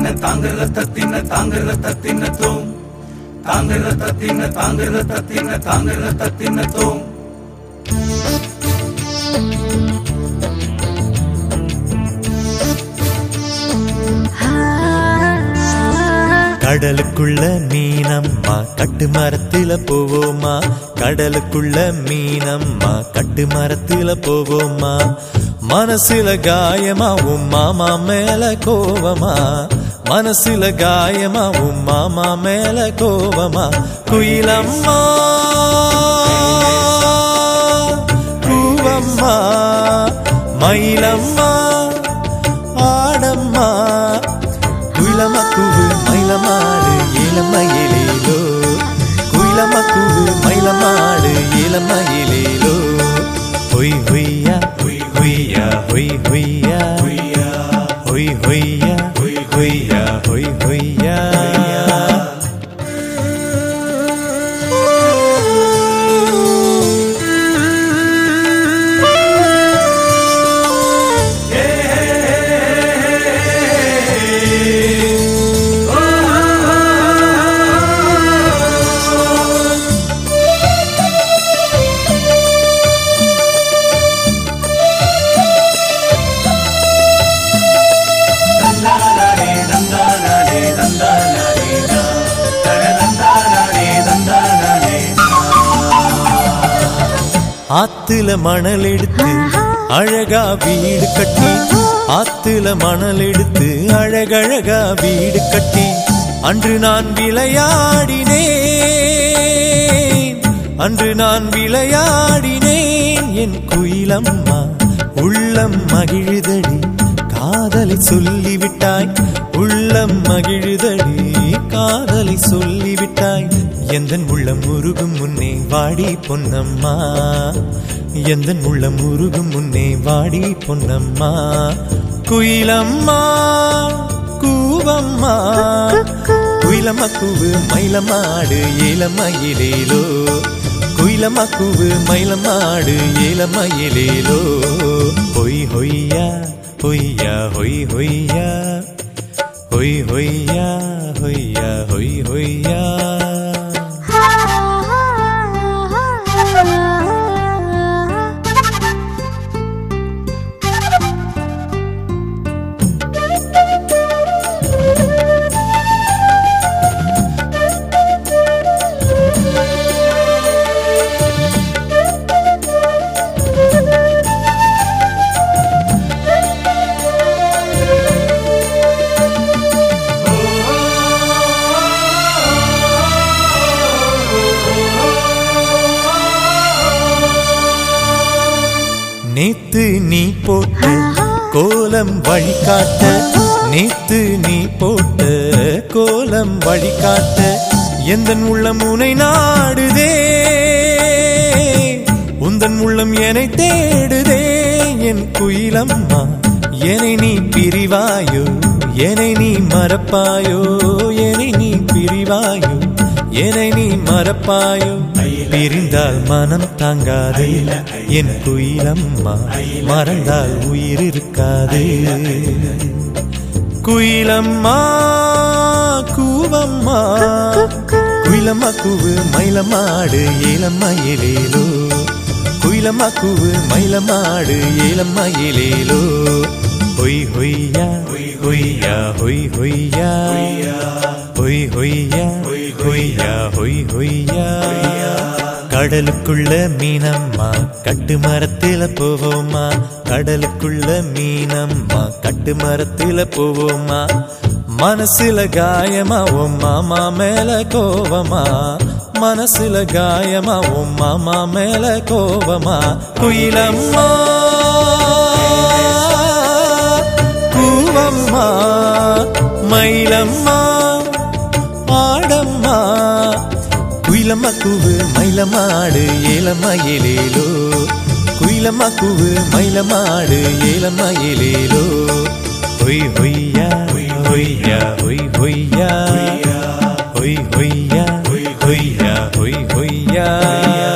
தத்தின தாங்கிற தத்தின தாங்கிற தத்தின தோம் தாங்கிற தத்தின தாங்கிற தத்தின தாங்கிற தத்தின தோம் கடலுக்குள்ள மீனம்மா கட்டு மரத்துல போவோமா கடலுக்குள்ள மீனம்மா கட்டு மரத்துல போவோமா மனசுல காயமா உன் மாமா மேல கோவமா மனசுல காயமா உன் மாமா மேல கோவமா குயிலம்மா பூவம்மா மயிலம்மா ஆடம்மா குயிலம்மா கூவு மயிலமாடு இளமயிலேலோ குயிலம்மா கூவு மயிலமாடு இளமயிலேலோ ஹொய் ஹொய்யா ஹொய் ஹொய்யா ஹொய் ஹொய்யா ஹொய் ஹொய்யா ஹொய் ஹொய்யா ஹொய் ஹொய்யா தந்தானே தந்தானே தந்தானே தந்தானே தந்தானே ஆத்துல மணல் எடுத்து அழகா வீடு கட்டி ஆத்துல மணல் எடுத்து அழகழகா வீடு கட்டி அன்று நான் விளையாடினேன் அன்று நான் விளையாடினேன் என் குயிலம்மா உள்ளம் மகிழுதடி காதலை சொல்லிவிட்டாய் உள்ளம் மகிழுதடி காதலை சொல்லிவிட்டாய் எந்தன் உள்ளம் உருகும் முன்னே வாடி பொன்னம்மா எந்தன் உள்ளம் உருகும் முன்னே வாடி பொன்னம்மா குயிலம்மா கூவம்மா குயிலம்மா கூவு மயிலமாடு ஏலமயிலேலோ குயிலம்மா கூவு மயிலமாடு ஏலமயிலேலோ ஹொய் ஹொய்யா ஹொய்யா ஹொய் ஹொய்யா ஹொய் ஹொய்யா ஹொய்யா ஹொய் ஹொய்யா நேத்து நீ போட்ட கோலம் வழிகாட்ட நேத்து நீ போட்ட கோலம் வழிகாட்ட எந்தன் உள்ளம் உனை நாடுதே உந்தன் உள்ளம் என்னை தேடுதே என் குயிலம்மா என்னை நீ பிரிவாயோ என்னை நீ மறப்பாயோ என்னை நீ பிரிவாயோ என்னை நீ மறப்பாயோ பிரிந்தால் மனம் தாங்காது என் குயிலம்மா மறந்தால் உயிர் இருக்காது குயிலம்மா கூவம்மா குயிலம்மா கூவு மயிலமாடு ஏலமயிலேலோ குயிலம்மா கூவு மயிலமாடு ஏலமயிலேலோ ஹொய் ஹொய்யா ஹொய்யா ஹொய் ஹொய்யா ஹொய் ஹொய்யா ஹொய்யா ஹொய் ஹொய்யா கடலுக்குள்ள மீனம்மா கட்டு மரத்தில போவோமா கடலுக்குள்ள மீனம்மா கட்டு மரத்தில போவோமா மனசுல காயமா உன் மாமா மேல கோவமா மனசுல காயமா உன் மாமா மேல கோவமா குயிலம்மா கூவம்மா மயிலம்மா ஆடம்மா குயிலம்மா கூவு மயிலமாடு ஏலமயிலேலோ குயிலம்மா கூவு மயிலமாடு ஏலமயிலேலோ ஹொய் ஹொய்யா ஹொய்யா ஹொய் ஹொய்யா ஹொய் ஹொய்யா ஹொய்யா ஹொய் ஹொய்யா